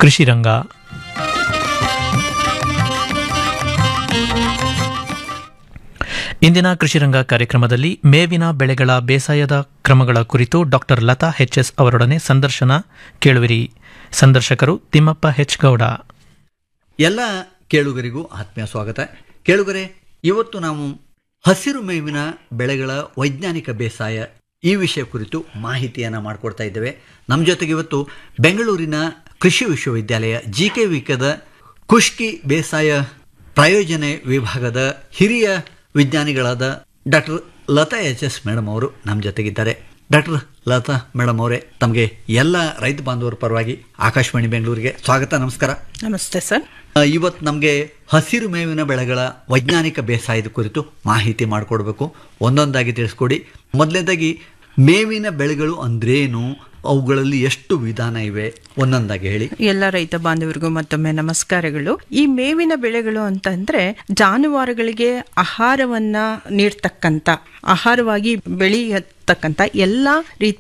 ಕೃಷಿ ರಂಗ ಇಂದಿನ ಕೃಷಿ ರಂಗ ಕಾರ್ಯಕ್ರಮದಲ್ಲಿ ಮೇವಿನ ಬೆಳೆಗಳ ಬೇಸಾಯದ ಕ್ರಮಗಳ ಕುರಿತು ಡಾಕ್ಟರ್ ಲತಾ ಎಚ್ ಎಸ್ ಅವರೊಡನೆ ಸಂದರ್ಶನ ಕೇಳುವಿರಿ ಸಂದರ್ಶಕರು ತಿಮ್ಮಪ್ಪ ಹೆಚ್ ಗೌಡ ಎಲ್ಲ ಕೇಳುಗರಿಗೂ ಆತ್ಮೀಯ ಸ್ವಾಗತ ಕೇಳುಗರೆ ಇವತ್ತು ನಾವು ಹಸಿರು ಮೇವಿನ ಬೆಳೆಗಳ ವೈಜ್ಞಾನಿಕ ಬೇಸಾಯ ಈ ವಿಷಯ ಕುರಿತು ಮಾಹಿತಿಯನ್ನು ಮಾಡಿಕೊಡ್ತಾ ಇದ್ದೇವೆ ನಮ್ಮ ಜೊತೆಗೆ ಇವತ್ತು ಬೆಂಗಳೂರಿನ ಕೃಷಿ ವಿಶ್ವವಿದ್ಯಾಲಯ ಜಿ ಕೆ ವಿಕದ ಕುಷ್ಕಿ ಬೇಸಾಯ ಪ್ರಾಯೋಜನೆ ವಿಭಾಗದ ಹಿರಿಯ ವಿಜ್ಞಾನಿಗಳಾದ doctor Latha H S madam ಅವರು ನಮ್ಮ ಜೊತೆಗಿದ್ದಾರೆ ಡಾಕ್ಟರ್ ಲತಾ ಮೇಡಮ್ ಅವರೇ ತಮಗೆ ಎಲ್ಲ ರೈತ ಬಾಂಧವರ ಪರವಾಗಿ ಆಕಾಶವಾಣಿ ಬೆಂಗಳೂರಿಗೆ ಸ್ವಾಗತ ನಮಸ್ಕಾರ ನಮಸ್ತೆ ಸರ್ ಇವತ್ತು ನಮಗೆ ಹಸಿರು ಮೇವಿನ ಬೆಳೆಗಳ ವೈಜ್ಞಾನಿಕ ಬೇಸಾಯದ ಕುರಿತು ಮಾಹಿತಿ ಮಾಡಿಕೊಡ್ಬೇಕು ಒಂದೊಂದಾಗಿ ತಿಳಿಸ್ಕೊಡಿ ಮೊದಲನೇದಾಗಿ ಮೇವಿನ ಬೆಳೆಗಳು ಅಂದ್ರೇನು ಅವುಗಳಲ್ಲಿ ಎಷ್ಟು ವಿಧಾನ ಇವೆ ಒಂದೊಂದಾಗಿ ಹೇಳಿ ಎಲ್ಲ ರೈತ ಬಾಂಧವರಿಗೂ ಮತ್ತೊಮ್ಮೆ ನಮಸ್ಕಾರಗಳು ಈ ಮೇವಿನ ಬೆಳೆಗಳು ಅಂತಂದ್ರೆ ಜಾನುವಾರುಗಳಿಗೆ ಆಹಾರವನ್ನ ನೀಡ್ತಕ್ಕಂತ ಆಹಾರವಾಗಿ ಬೆಳೆಯತಕ್ಕಂತ ಎಲ್ಲಾ ರೀತಿಯ